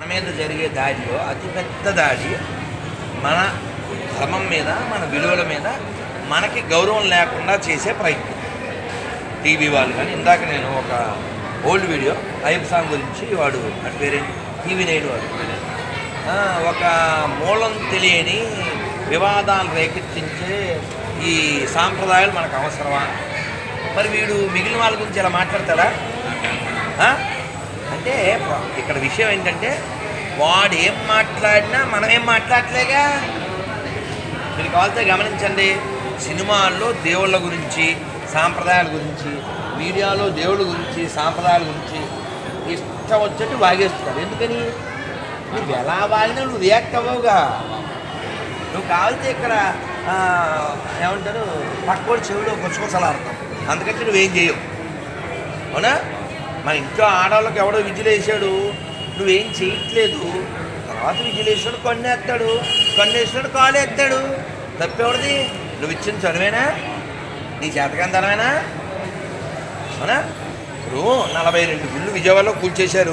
మీద జరిగే దాడిలో అతిపెద్ద దాడి మన ధర్మం మీద మన విలువల మీద మనకి గౌరవం లేకుండా చేసే ప్రయత్నం టీవీ వాళ్ళు కానీ ఇందాక నేను ఒక ఓల్డ్ వీడియో అయ్యప్ప సాంగ్ గురించి వాడు అటు పేరేంటి టీవీ నైన్ వాడు ఆ, ఒక మూలం తెలియని వివాదాలు రేకెత్తించే ఈ సాంప్రదాయాలు మనకు అవసరమా మరి వీడు మిగిలిన వాళ్ళ గురించి ఇలా మాట్లాడతాడా ఆ? అంటే ప్ర- ఇక్కడ విషయం ఏంటంటే వాడు ఏం మాట్లాడినా మనం ఏం మాట్లాడలేగా మీరు కావాలితే గమనించండి సినిమాల్లో దేవుళ్ళ గురించి సాంప్రదాయాల గురించి మీడియాలో దేవుళ్ళ గురించి సాంప్రదాయాల గురించి ఇష్టం వచ్చేట్టు వాగేస్తున్నారు ఎందుకని నువ్వు ఎలా వాగినా నువ్వు రియాక్ట్ అవ్వవుగా నువ్వు కావాలితే ఇక్కడ ఆ, ఏమంటారు పక్కోడి చెవిలో గుసగుసలాడతాం అందుకంటే నువ్వేం చేయవు అవునా మన ఇంట్లో ఆడవాళ్ళకి ఎవడో విజిలేసాడు నువ్వేం చేయట్లేదు తర్వాత విజిలేసాడు కన్నేస్తాడు కన్నేస్తాడు కాలు ఎత్తాడు తప్పెవడిది నువ్వు ఇచ్చిన చదువేనా నీ చేతకందనమేనా అవునా ఇప్పుడు నలభై రెండు గుళ్ళు విజయవాడలో కూల్చేశారు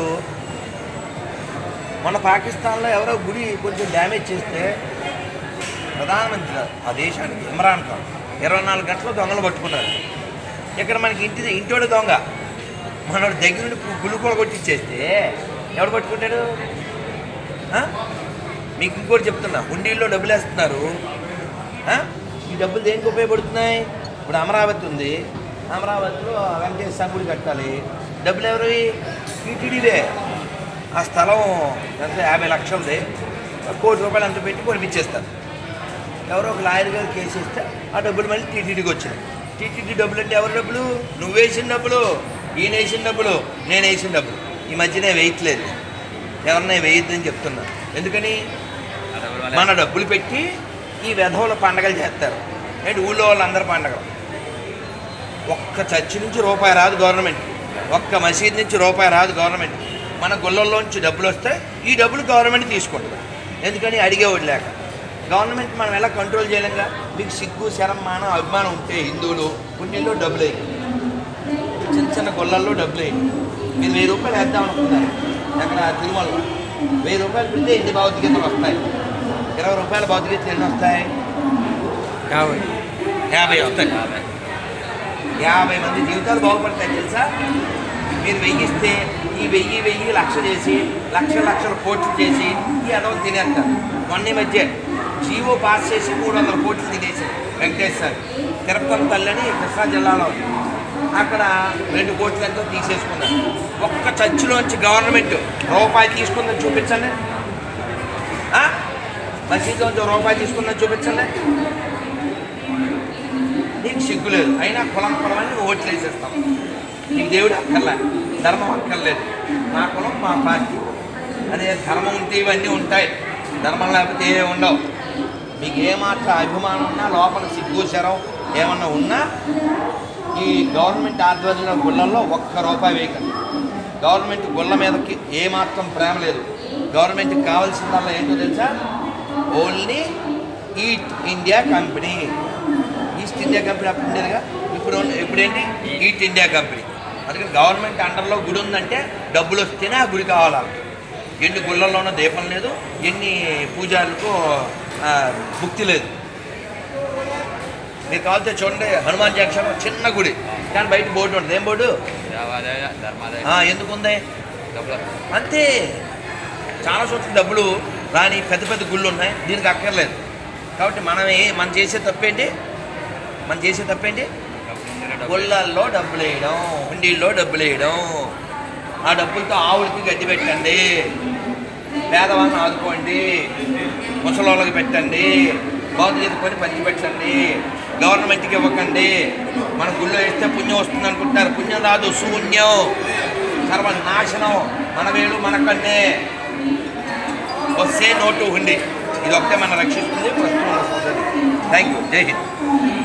మొన్న పాకిస్తాన్లో ఎవరో గుడి కొంచెం డ్యామేజ్ చేస్తే ప్రధానమంత్రి ఆ దేశానికి ఇమ్రాన్ ఖాన్ ఇరవై నాలుగు గంటలు దొంగలు పట్టుకున్నారు ఇక్కడ మనకి ఇంటి ఇంటోడు దొంగ మనోడు దగ్గర నుండి గుళ్ళు కూడా కొట్టించేస్తే ఎవడు పట్టుకుంటాడు ఆ? మీకు ఇంకోటి చెప్తున్నా హుండీల్లో డబ్బులు వేస్తున్నారు ఆ? ఈ డబ్బులు దేనికి ఉపయోగపడుతున్నాయి ఇప్పుడు అమరావతి ఉంది అమరావతిలో వెంకటేశ్వర గుడి కట్టాలి డబ్బులు ఎవరు టీటీడీవే ఆ స్థలం ఎంత యాభై లక్షలది కోటి రూపాయలు అంత పెట్టి కొనిపించేస్తారు ఎవరో ఒక లాయర్ గారు కేసు ఇస్తే ఆ డబ్బులు మళ్ళీ టీటీడీకి వచ్చినాయి టీటీడీ డబ్బులు అంటే ఎవరి డబ్బులు నువ్వు వేసిన డబ్బులు ఈయన వేసిన డబ్బులు నేను వేసిన డబ్బులు ఈ మధ్యనే వేయట్లేదు ఎవరన్నా వేయొద్దని చెప్తున్నా ఎందుకని మన డబ్బులు పెట్టి ఈ వెధవుల పండగలు చేస్తారు ఏంటి ఊళ్ళో వాళ్ళందరూ పండగలు ఒక్క చర్చి నుంచి రూపాయి రాదు గవర్నమెంట్ ఒక్క మసీద్ నుంచి రూపాయి రాదు గవర్నమెంట్ మన గుళ్ళల్లోంచి డబ్బులు వస్తే ఈ డబ్బులు గవర్నమెంట్ తీసుకుంటుంది ఎందుకని అడిగేవాడు లేక గవర్నమెంట్ మనం ఎలా కంట్రోల్ చేయలేంగా మీకు సిగ్గు శరం మానం అభిమానం ఉంటే హిందువులు పుణ్యంలో డబ్బులు వేయండి చిన్న చిన్న గుళ్ళల్లో డబ్బులు వేయండి మీరు వెయ్యి రూపాయలు వేద్దాం అనుకున్నారు అక్కడ తిరుమలలో వెయ్యి రూపాయలు పెడితే ఎన్ని భౌతికతలు వస్తాయి ఇరవై రూపాయల భౌతికతలు ఎన్ని వస్తాయి యాభై యాభై వస్తాయి యాభై మంది జీవితాలు బాగుపడతాయి తెలుసా మీరు వెయ్యిస్తే ఈ వెయ్యి వెయ్యి లక్ష చేసి లక్ష లక్షల కోట్లు చేసి ఈ అదవం తినేస్తారు మొన్న ఈ మధ్య జీవో పాస్ చేసి మూడు వందల కోట్లు తినేసారు వెంకటేశ్వర తిరుపతి తల్లని కృష్ణా జిల్లాలో ఉంది. అక్కడ రెండు కోట్లు ఎంతో తీసేసుకున్నారు ఒక్క చర్చిలోంచి గవర్నమెంట్ రూపాయి తీసుకుందని చూపించండి ఆ? మసీదులోంచి ఒక రూపాయి తీసుకుందని చూపించండి నీకు సిగ్గు లేదు అయినా కులం కులం అని నువ్వు ఓట్లు వేసేస్తాం నీకు దేవుడు అక్కర్లే ధర్మం అక్కర్లేదు మా కులం మా పార్టీ అదే ధర్మం ఉంటే ఇవన్నీ ఉంటాయి ధర్మం లేకపోతే ఏ ఉండవు మీకు ఏమాత్రం అభిమానం ఉన్నా లోపల సిగ్గు శరం ఏమన్నా ఉన్నా ఈ గవర్నమెంట్ ఆధ్వర్యంలో గుళ్ళల్లో ఒక్క రూపాయి వేయకండి గవర్నమెంట్ గుళ్ళ మీదకి ఏమాత్రం ప్రేమ లేదు గవర్నమెంట్కి కావాల్సిందల్లా ఏంటో తెలుసా only East India Company East India Company అప్పుడు ఉండేదిగా ఇప్పుడు ఉన్న- ఇప్పుడు ఏంటి ఈట్ ఇండియా కంపెనీ అందుకని గవర్నమెంట్ అండర్లో గుడి ఉందంటే డబ్బులు వస్తేనే ఆ గుడి కావాలి వాళ్ళకి. ఎన్ని గుళ్ళల్లోనూ దీపం లేదు ఎన్ని పూజారులకు ఆ, భుక్తి లేదు మీరు కావాలంటే చూడండి హనుమాన్ జంక్షన్ చిన్న గుడి కానీ బయట బోర్డు ఉంటుంది ఏం బోర్డు దేవాదాయ ధర్మాదాయ ఆ, ఎందుకు ఉంది డబ్బులు అంతే చాలా చోట్ల డబ్బులు రాని పెద్ద పెద్ద గుళ్ళు ఉన్నాయి దీనికి అక్కర్లేదు కాబట్టి మనం ఏ మనం చేసే తప్పేంటి మనం చేసే తప్పేంటి గుళ్ళల్లో డబ్బులు వేయడం హుండీల్లో డబ్బులు వేయడం ఆ డబ్బులతో ఆవులకి గడ్డి పెట్టండి పేదవాళ్ళని ఆదుకోండి ముసలోళ్ళకి పెట్టండి భౌతిక కొని పంచి పెట్టండి గవర్నమెంట్కి ఇవ్వకండి మన గుళ్ళో వేస్తే పుణ్యం వస్తుంది అనుకుంటున్నారు పుణ్యం రాదు శూన్యం సర్వనాశనం మన వేలు మన కన్నే వస్తే నోటు హుండి ఇది ఒకటే మనం రక్షిస్తుంది ప్రస్తుతం థ్యాంక్ యూ జై హింద్